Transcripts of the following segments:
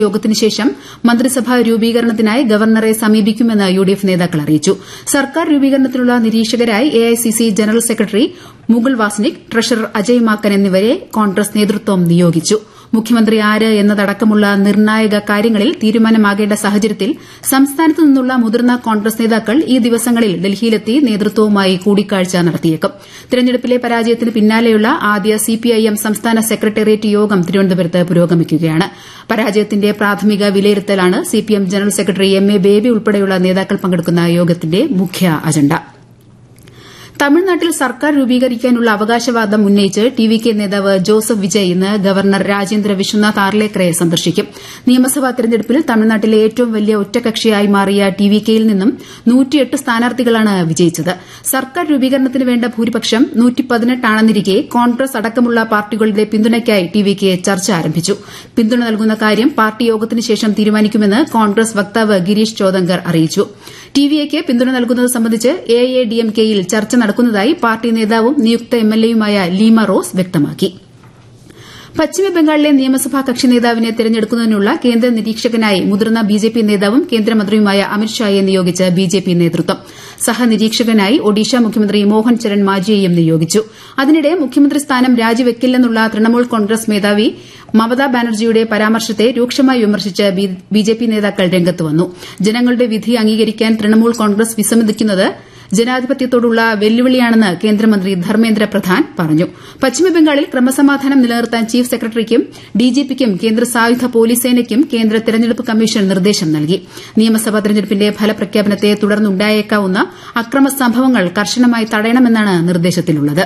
യോഗത്തിന് ശേഷം മന്ത്രിസഭാ രൂപീകരണത്തിനായി ഗവർണറെ സമീപിക്കുമെന്ന് യുഡിഎഫ് നേതാക്കൾ അറിയിച്ചു സർക്കാർ രൂപീകരണത്തിനുള്ള നിരീക്ഷകരായി AICC general secretary Mukul Wasnik treasurer Ajay Maken എന്നിവരെ കോൺഗ്രസ് നേതൃത്വം നിയോഗിച്ചു മുഖ്യമന്ത്രി ആര് എന്നതടക്കമുള്ള നിർണായക കാര്യങ്ങളിൽ തീരുമാനമാകേണ്ട സാഹചര്യത്തിൽ സംസ്ഥാനത്ത് നിന്നുള്ള മുതിർന്ന കോൺഗ്രസ് നേതാക്കൾ ഈ ദിവസങ്ങളിൽ ഡൽഹിയിലെത്തി നേതൃത്വവുമായി കൂടിക്കാഴ്ച നടത്തിയേക്കും തെരഞ്ഞെടുപ്പിലെ പരാജയത്തിന് പിന്നാലെയുള്ള ആദ്യ സിപിഐഎം സംസ്ഥാന സെക്രട്ടേറിയറ്റ് യോഗം തിരുവനന്തപുരത്ത് പുരോഗമിക്കുകയാണ് പരാജയത്തിന്റെ പ്രാഥമിക വിലയിരുത്തലാണ് CPM general secretary M A Baby ഉൾപ്പെടെയുള്ള നേതാക്കൾ പങ്കെടുക്കുന്ന യോഗത്തിന്റെ മുഖ്യ അജണ്ട തമിഴ്നാട്ടിൽ സർക്കാർ രൂപീകരിക്കാനുള്ള അവകാശവാദം ഉന്നയിച്ച് ടി വി കെ നേതാവ് ജോസഫ് വിജയ് ഇന്ന് ഗവർണർ രാജേന്ദ്ര വിശ്വനാഥ് ആർലേക്കറെ സന്ദർശിക്കും നിയമസഭാ തെരഞ്ഞെടുപ്പിൽ തമിഴ്നാട്ടിലെ ഏറ്റവും വലിയ ഒറ്റകക്ഷിയായി മാറിയ ടി വി കെയിൽ നിന്നും നൂറ്റിയെട്ട് സ്ഥാനാർത്ഥികളാണ് വിജയിച്ചത് സർക്കാർ രൂപീകരണത്തിന് വേണ്ട ഭൂരിപക്ഷം ആണെന്നിരിക്കെ കോൺഗ്രസ് അടക്കമുള്ള പാർട്ടികളുടെ പിന്തുണയ്ക്കായി ടി വി കെ ചർച്ച ആരംഭിച്ചു പിന്തുണ നൽകുന്ന കാര്യം പാർട്ടി യോഗത്തിന് ശേഷം തീരുമാനിക്കുമെന്ന് കോൺഗ്രസ് വക്താവ് ഗിരീഷ് ചോദങ്കർ അറിയിച്ചു ടി വി എക്ക് പിന്തുണ നൽകുന്നത് സംബന്ധിച്ച് എ ഐ ഡി എം കെയിൽ ചർച്ച നടക്കുന്നതായി പാർട്ടി നേതാവും നിയുക്ത എംഎൽഎയുമായ ലീമ റോസ് വ്യക്തമാക്കി പശ്ചിമബംഗാളിലെ നിയമസഭാ കക്ഷി നേതാവിനെ തെരഞ്ഞെടുക്കുന്നതിനുള്ള കേന്ദ്ര നിരീക്ഷകനായി മുതിർന്ന ബിജെപി നേതാവും കേന്ദ്രമന്ത്രിയുമായ അമിത്ഷായെ നിയോഗിച്ച് ബിജെപി നേതൃത്വം സഹനിരീക്ഷകനായി ഒഡീഷ മുഖ്യമന്ത്രി മോഹൻ ചരൺ മാജിയെയും നിയോഗിച്ചു അതിനിടെ മുഖ്യമന്ത്രി സ്ഥാനം രാജിവെക്കില്ലെന്നുള്ള തൃണമൂൽ കോൺഗ്രസ് മേധാവി മമതാ ബാനർജിയുടെ പരാമർശത്തെ രൂക്ഷമായി വിമർശിച്ച് ബിജെപി നേതാക്കൾ രംഗത്ത് വന്നു ജനങ്ങളുടെ വിധി അംഗീകരിക്കാൻ തൃണമൂൽ കോൺഗ്രസ് വിസമ്മതിക്കുന്നത് ജനാധിപത്യത്തോടുള്ള വെല്ലുവിളിയാണെന്ന് കേന്ദ്രമന്ത്രി ധർമ്മേന്ദ്ര പ്രധാൻ പറഞ്ഞു പശ്ചിമബംഗാളിൽ ക്രമസമാധാനം നിലനിർത്താൻ ചീഫ് സെക്രട്ടറിക്കും ഡിജിപിക്കും കേന്ദ്ര സായുധ പോലീസ് സേനയ്ക്കും കേന്ദ്ര തെരഞ്ഞെടുപ്പ് കമ്മീഷൻ നിർദ്ദേശം നൽകി നിയമസഭാ തെരഞ്ഞെടുപ്പിന്റെ ഫലപ്രഖ്യാപനത്തെ തുടർന്നുണ്ടായേക്കാവുന്ന അക്രമ സംഭവങ്ങൾ കർശനമായി തടയണമെന്നാണ് നിർദ്ദേശത്തിലുള്ളത്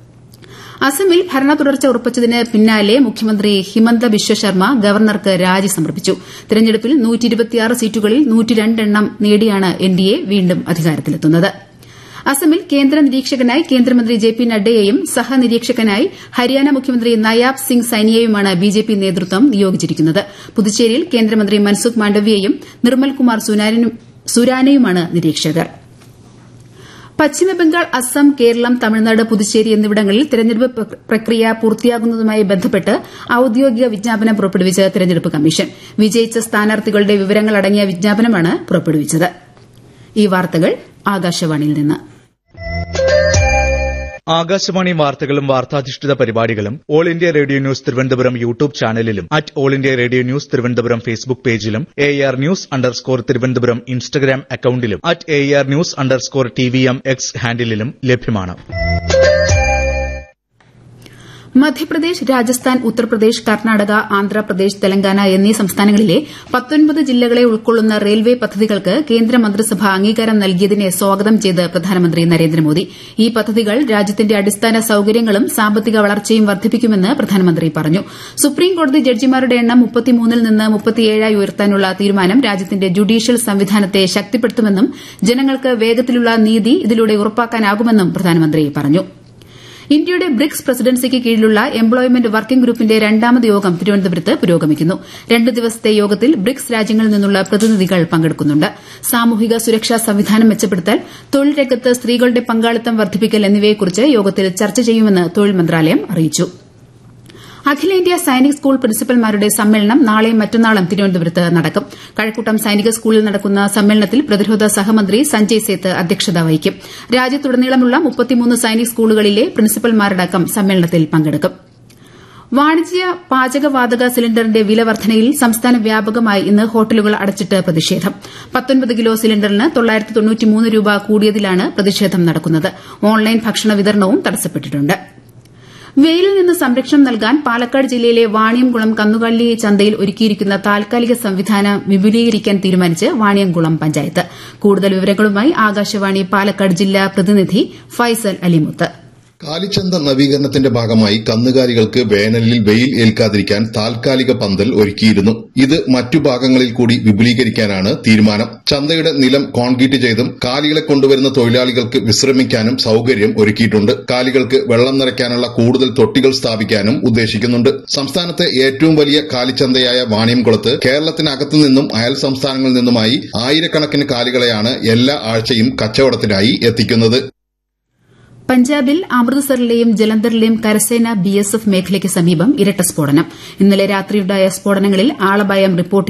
അസമിൽ ഭരണ തുടർച്ച ഉറപ്പിച്ചതിന് പിന്നാലെ മുഖ്യമന്ത്രി ഹിമന്ത ബിശ്വ ശർമ്മ ഗവർണർക്ക് രാജി സമർപ്പിച്ചു തെരഞ്ഞെടുപ്പിൽ സീറ്റുകളിൽ എണ്ണം നേടിയാണ് എൻഡിഎ വീണ്ടും അധികാരത്തിലെത്തുന്നത് അസമിൽ കേന്ദ്ര നിരീക്ഷകനായി കേന്ദ്രമന്ത്രി ജെ പി നഡ്ഡയെയും സഹനിരീക്ഷകനായി ഹരിയാന മുഖ്യമന്ത്രി നയാബ് സിംഗ് സൈനിയെയുമാണ് ബിജെപി നേതൃത്വം നിയോഗിച്ചിരിക്കുന്നത് പുതുച്ചേരിയിൽ കേന്ദ്രമന്ത്രി മൻസുഖ് മാണ്ഡവ്യയും നിർമ്മൽ കുമാർ സുരാനയുമാണ് നിരീക്ഷകർ പശ്ചിമബംഗാൾ അസം കേരളം തമിഴ്നാട് പുതുച്ചേരി എന്നിവിടങ്ങളിൽ തെരഞ്ഞെടുപ്പ് പ്രക്രിയ പൂർത്തിയാകുന്നതുമായി ബന്ധപ്പെട്ട് ഔദ്യോഗിക വിജ്ഞാപനം പുറപ്പെടുവിച്ച് തെരഞ്ഞെടുപ്പ് കമ്മീഷൻ വിജയിച്ച സ്ഥാനാർത്ഥികളുടെ വിവരങ്ങൾ അടങ്ങിയ വിജ്ഞാപനമാണ് പുറപ്പെടുവിച്ചത് ഈ വാർത്തകൾ ആകാശവാണിയിൽ നിന്ന് ആകാശവാണി വാർത്തകളും വാർത്താധിഷ്ഠിത പരിപാടികളും All India Radio News Thiruvananthapuram YouTube ചാനലിലും at All India Radio News Thiruvananthapuram Facebook പേജിലും A R news underscore Thiruvananthapuram Instagram അക്കൌണ്ടിലും at A R news underscore T V M X ഹാൻഡിലും ലഭ്യമാണ് മധ്യപ്രദേശ് രാജസ്ഥാൻ ഉത്തർപ്രദേശ് കർണാടക ആന്ധ്രാപ്രദേശ് തെലങ്കാന എന്നീ സംസ്ഥാനങ്ങളിലെ ജില്ലകളെ ഉൾക്കൊള്ളുന്ന റെയിൽവേ പദ്ധതികൾക്ക് കേന്ദ്രമന്ത്രിസഭ അംഗീകാരം നൽകിയതിനെ സ്വാഗതം ചെയ്ത് പ്രധാനമന്ത്രി നരേന്ദ്രമോദി ഈ പദ്ധതികൾ രാജ്യത്തിന്റെ അടിസ്ഥാന സൌകര്യങ്ങളും സാമ്പത്തിക വളർച്ചയും വർദ്ധിപ്പിക്കുമെന്ന് പ്രധാനമന്ത്രി പറഞ്ഞു സുപ്രീംകോടതി ജഡ്ജിമാരുടെ എണ്ണം മുപ്പത്തിമൂന്നിൽ നിന്ന് മുപ്പത്തിയേഴായി ഉയർത്താനുള്ള തീരുമാനം രാജ്യത്തിന്റെ ജുഡീഷ്യൽ സംവിധാനത്തെ ശക്തിപ്പെടുത്തുമെന്നും ജനങ്ങൾക്ക് വേഗത്തിലുള്ള നീതി ഇതിലൂടെ ഉറപ്പാക്കാനാകുമെന്നും പ്രധാനമന്ത്രി പറഞ്ഞു ഇന്ത്യയുടെ ബ്രിക്സ് പ്രസിഡൻസിക്ക് കീഴിലുള്ള എംപ്ലോയ്മെന്റ് വർക്കിംഗ് ഗ്രൂപ്പിന്റെ രണ്ടാമത് യോഗം തിരുവനന്തപുരത്ത് പുരോഗമിക്കുന്നു രണ്ട് ദിവസത്തെ യോഗത്തിൽ ബ്രിക്സ് രാജ്യങ്ങളിൽ നിന്നുള്ള പ്രതിനിധികൾ പങ്കെടുക്കുന്നുണ്ട് സാമൂഹിക സുരക്ഷാ സംവിധാനം മെച്ചപ്പെടുത്തൽ തൊഴിൽ രംഗത്ത് സ്ത്രീകളുടെ പങ്കാളിത്തം വർദ്ധിപ്പിക്കൽ എന്നിവയെക്കുറിച്ച് യോഗത്തിൽ ചർച്ച ചെയ്യുമെന്ന് തൊഴിൽ മന്ത്രാലയം അറിയിച്ചു അഖിലേന്ത്യാ സൈനിക് സ്കൂൾ പ്രിൻസിപ്പൽമാരുടെ സമ്മേളനം നാളെയും മറ്റന്നാളും തിരുവനന്തപുരത്ത് നടക്കും കഴക്കൂട്ടം സൈനിക സ്കൂളിൽ നടക്കുന്ന സമ്മേളനത്തിൽ പ്രതിരോധ സഹമന്ത്രി സഞ്ജയ് സേത്ത് അധ്യക്ഷത വഹിക്കും രാജ്യത്തുടനീളമുള്ള സൈനിക് സ്കൂളുകളിലെ പ്രിൻസിപ്പൽമാരടക്കം സമ്മേളനത്തിൽ പങ്കെടുക്കും വാണിജ്യ പാചകവാതക സിലിണ്ടറിന്റെ വില വർധനയിൽ സംസ്ഥാന വ്യാപകമായി ഇന്ന് ഹോട്ടലുകൾ അടച്ചിട്ട് പ്രതിഷേധം കിലോ സിലിണ്ടറിന് രൂപ കൂടിയതിലാണ് പ്രതിഷേധം നടക്കുന്നത് ഓൺലൈൻ ഭക്ഷണ വിതരണവും തടസ്സപ്പെട്ടിട്ടുണ്ട് വെയിലിൽ നിന്ന് സംരക്ഷണം നൽകാൻ പാലക്കാട് ജില്ലയിലെ വാണിയംകുളം കന്നുകാലി ചന്തയിൽ ഒരുക്കിയിരിക്കുന്ന താൽക്കാലിക സംവിധാനം വിപുലീകരിക്കാൻ തീരുമാനിച്ച് വാണിയംകുളം പഞ്ചായത്ത് കൂടുതൽ വിവരങ്ങളുമായി ആകാശവാണി പാലക്കാട് ജില്ലാ പ്രതിനിധി ഫൈസൽ അലിമുത്ത് കാലിച്ചന്ത നവീകരണത്തിന്റെ ഭാഗമായി കന്നുകാലികൾക്ക് വേനലിൽ വെയിൽ ഏൽക്കാതിരിക്കാൻ താൽക്കാലിക പന്തൽ ഒരുക്കിയിരുന്നു ഇത് മറ്റു ഭാഗങ്ങളിൽ കൂടി വിപുലീകരിക്കാനാണ് തീരുമാനം ചന്തയുടെ നിലം കോൺക്രീറ്റ് ചെയ്തും കാലികളെ കൊണ്ടുവരുന്ന തൊഴിലാളികൾക്ക് വിശ്രമിക്കാനും സൌകര്യം ഒരുക്കിയിട്ടുണ്ട് കാലികൾക്ക് വെള്ളം നിറയ്ക്കാനുള്ള കൂടുതൽ തൊട്ടികൾ സ്ഥാപിക്കാനും ഉദ്ദേശിക്കുന്നുണ്ട് സംസ്ഥാനത്തെ ഏറ്റവും വലിയ കാലിച്ചന്തയായ വാണിയംകുളത്ത് കേരളത്തിനകത്തു നിന്നും അയൽ സംസ്ഥാനങ്ങളിൽ നിന്നുമായി ആയിരക്കണക്കിന് കാലികളെയാണ് എല്ലാ ആഴ്ചയും കച്ചവടത്തിനായി എത്തിക്കുന്നത് പഞ്ചാബിൽ അമൃത്സറിലെയും ജലന്ധറിലെയും കരസേന ബിഎസ്എഫ് മേഖലയ്ക്ക് സമീപം ഇരട്ട സ്ഫോടനം ഇന്നലെ രാത്രിയുണ്ടായ സ്ഫോടനങ്ങളിൽ ആളപായം റിപ്പോർട്ട്